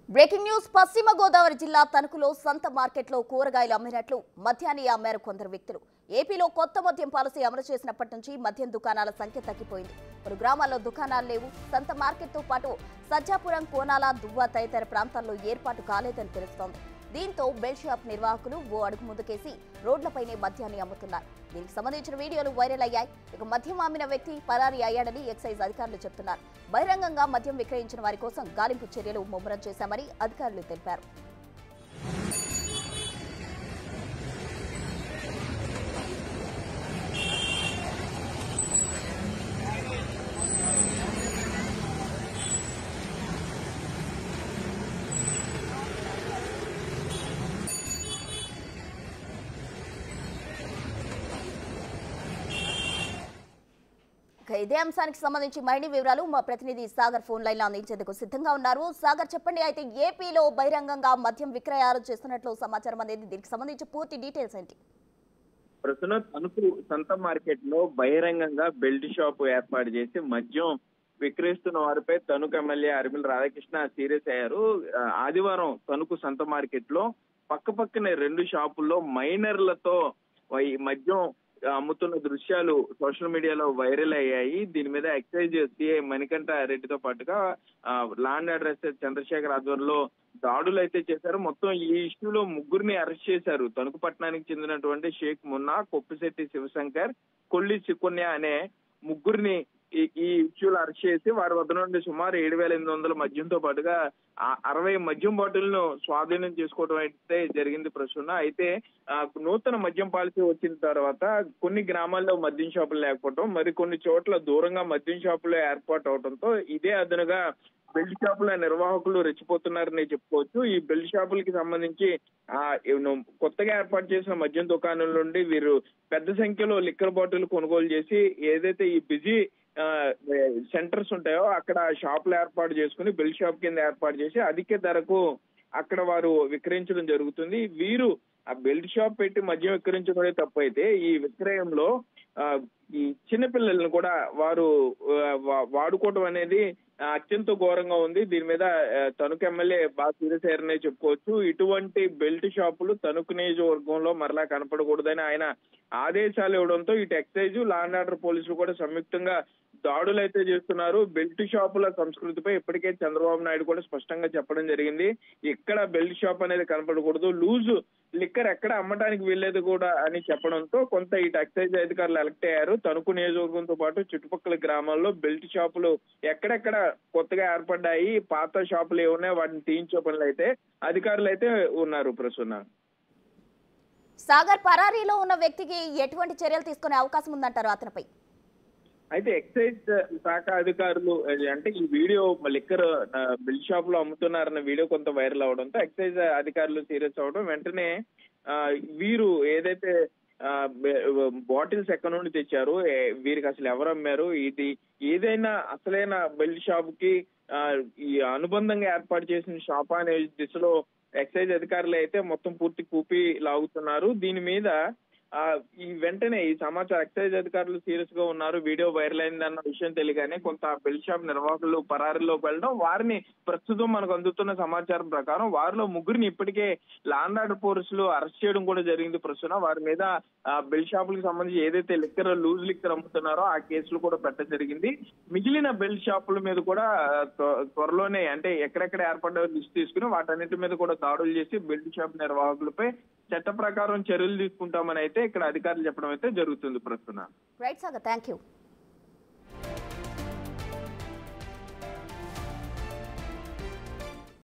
breaking news పశ్చిమ గోదావరి జిల్లా తణుకులో సంత మార్కెట్లో కూరగాయలు అమ్మినట్లు మద్యాన్ని అమ్మారు కొందరు వ్యక్తులు ఏపీలో కొత్త మద్యం పాలసీ అమలు చేసినప్పటి నుంచి మద్యం దుకాణాల సంఖ్య తగ్గిపోయింది పలు గ్రామాల్లో దుకాణాలు లేవు సంత మార్కెట్తో పాటు సజ్జాపురం కోనాల దువ్వ తదితర ప్రాంతాల్లో ఏర్పాటు కాలేదని తెలుస్తోంది దీంతో బెల్ షాప్ నిర్వాహకులు ఓ అడుగు ముందుకేసి రోడ్లపైనే మద్యాన్ని అమ్ముతున్నారు దీనికి సంబంధించిన వీడియోలు వైరల్ అయ్యాయి ఇక మద్యం అమ్మిన వ్యక్తి పరారీ అయ్యాడని ఎక్సైజ్ అధికారులు చెబుతున్నారు బహిరంగంగా మద్యం విక్రయించిన వారి కోసం గాలింపు చర్యలు ముమ్మరం చేశామని అధికారులు తెలిపారు ఇక ఇదే అంశానికి సంబంధించి మరిన్ని వివరాలు మా ప్రతినిధి సాగర్ ఫోన్ లైన్ లో అందించేందుకు సిద్ధంగా ఉన్నారు సాగర్ చెప్పండి అయితే ఏపీలో బహిరంగంగా మద్యం విక్రయాలు చేస్తున్నట్లు సమాచారం అనేది దీనికి సంబంధించి పూర్తి డీటెయిల్స్ ఏంటి ప్రస్తుతం తణుకు సంత మార్కెట్ లో బహిరంగంగా బెల్ట్ షాప్ ఏర్పాటు చేసి మద్యం విక్రయిస్తున్న వారిపై తణుకు ఎమ్మెల్యే అరిమిల రాధాకృష్ణ సీరియస్ అయ్యారు ఆ, ఆదివారం తణుకు సంత మార్కెట్ లో పక్క పక్కనే రెండు షాపుల్లో మైనర్లతో ఈ మద్యం అమ్ముతున్న దృశ్యాలు సోషల్ మీడియాలో వైరల్ అయ్యాయి దీని మీద ఎక్సైజ్ సిఐ మణికంఠ రెడ్డితో పాటుగా లాండ్ ఆర్డర్ ఎస్ఐ చంద్రశేఖర్ ఆధ్వర్యంలో దాడులు అయితే చేశారు మొత్తం ఈ ఇష్యూలో ముగ్గురిని అరెస్ట్ చేశారు తణుకు పట్టణానికి చెందినటువంటి షేక్ మున్నా కొప్పిశెట్టి శివశంకర్ కొల్లి చిక్కున్య అనే ముగ్గురిని ఈ ఈ ఇష్యూలో అరెస్ట్ చేసి వారి వద్ద నుండి సుమారు ఏడు వేల ఎనిమిది వందల మద్యంతో పాటుగా ఆ- అరవై మద్యం బాటిల్ను స్వాధీనం చేసుకోవడం అయితే జరిగింది ప్రస్తుతం అయితే ఆ, నూతన మద్యం పాలసీ వచ్చిన తర్వాత కొన్ని గ్రామాల్లో మద్యం షాపులు లేకపోవడం మరి కొన్ని చోట్ల దూరంగా మద్యం షాపులు ఏర్పాటు అవడంతో ఇదే అదనుగా బెల్ట్ షాపుల నిర్వాహకులు రెచ్చిపోతున్నారని చెప్పుకోవచ్చు ఈ బెల్ట్ షాపులకి సంబంధించి ఆ ఏను కొత్తగా ఏర్పాటు చేసిన మద్యం దుకాణాల నుండి వీరు పెద్ద సంఖ్యలో లిక్కర్ బాటిల్ కొనుగోలు చేసి ఏదైతే ఈ బిజీ సెంటర్స్ ఉంటాయో అక్కడ షాపులు ఏర్పాటు చేసుకుని బెల్ట్ షాప్ కింద ఏర్పాటు చేసి అధిక ధరకు అక్కడ వారు విక్రయించడం జరుగుతుంది వీరు ఆ బెల్ట్ షాప్ పెట్టి మద్యం విక్రయించడమే తప్పైతే ఈ విక్రయంలో ఆ, ఈ చిన్నపిల్లలను కూడా వారు ఆ, వా- వాడుకోవడం అనేది ఆ, అత్యంత ఘోరంగా ఉంది దీని మీద ఆ, తణుకు ఎమ్మెల్యే బాగా సీరియస్ అయ్యారనే చెప్పుకోవచ్చు ఇటువంటి బెల్ట్ షాపులు తణుకు నియోజకవర్గంలో మరలా కనపడకూడదని ఆయన ఆదేశాలు ఇవ్వడంతో ఇటు ఎక్సైజ్ లాండ్ ఆర్డర్ పోలీసులు కూడా సంయుక్తంగా దాడులు అయితే చేస్తున్నారు బెల్ట్ షాపుల సంస్కృతిపై ఇప్పటికే చంద్రబాబు నాయుడు కూడా స్పష్టంగా చెప్పడం జరిగింది ఇక్కడ బెల్ట్ షాప్ అనేది కనపడకూడదు లూజ్ లిక్కర్ ఎక్కడ అమ్మడానికి వీల్లేదు కూడా అని చెప్పడంతో కొంత ఇటు ఎక్సైజ్ అధికారులు ఎలక్ట్ అయ్యారు తణుకు నియోజకవర్గంతో పాటు చుట్టుపక్కల గ్రామాల్లో బెల్ట్ షాపులు ఎక్కడెక్కడ కొత్తగా ఏర్పడ్డాయి పాత షాపులు ఏమున్నాయి వాటిని తీయించే పనులు అయితే అధికారులు అయితే ఉన్నారు ప్రస్తుతం సాగర్ పరారీలో ఉన్న వ్యక్తికి ఎటువంటి చర్యలు తీసుకునే అవకాశం ఉందంటారు అతనిపై అయితే ఎక్సైజ్ శాఖ అధికారులు అంటే ఈ వీడియో లిక్కర్ బిల్ షాప్ లో అమ్ముతున్నారన్న వీడియో కొంత వైరల్ అవడంతో ఎక్సైజ్ అధికారులు సీరియస్ అవడం వెంటనే ఆ, వీరు ఏదైతే బాటిల్స్ ఎక్కడ నుండి తెచ్చారు ఏ- వీరికి అసలు ఎవరు అమ్మారు ఇది ఏదైనా అసలైన బెల్ట్ షాప్ కి ఆ, ఈ అనుబంధంగా ఏర్పాటు చేసిన షాప్ అనే దిశలో ఎక్సైజ్ అధికారులు అయితే మొత్తం పూర్తి కూపి లాగుతున్నారు దీని మీద ఆ ఈ వెంటనే ఈ సమాచారం ఎక్సైజ్ అధికారులు సీరియస్ గా ఉన్నారు వీడియో వైరల్ అయిందన్న విషయం తెలియగానే కొంత బెల్ షాప్ నిర్వాహకులు పరారీలోకి వెళ్ళడం వారిని ప్రస్తుతం మనకు అందుతున్న సమాచారం ప్రకారం వారిలో ముగ్గురిని ఇప్పటికే లాండ్ ఆర్డర్ పోలీసులు అరెస్ట్ చేయడం కూడా జరిగింది ప్రస్తుతం వారి మీద ఆ బెల్ షాపులకు సంబంధించి ఏదైతే లిక్కర్ లూజ్ లిక్కర్ అమ్ముతున్నారో ఆ కేసులు కూడా పెట్టడం జరిగింది మిగిలిన బెల్ షాపుల మీద కూడా ఆ, త్వ- త్వరలోనే అంటే ఎక్కడెక్కడ ఏర్పడ్డ లిస్ట్ తీసుకుని వాటన్నిటి మీద కూడా దాడులు చేసి బెల్ట్ షాప్ నిర్వాహకులపై చట్ట ప్రకారం చర్యలు తీసుకుంటామని అయితే ఇక్కడ అధికారులు చెప్పడం అయితే జరుగుతుంది ప్రస్తుతం రైట్ సాగర్ థ్యాంక్ యూ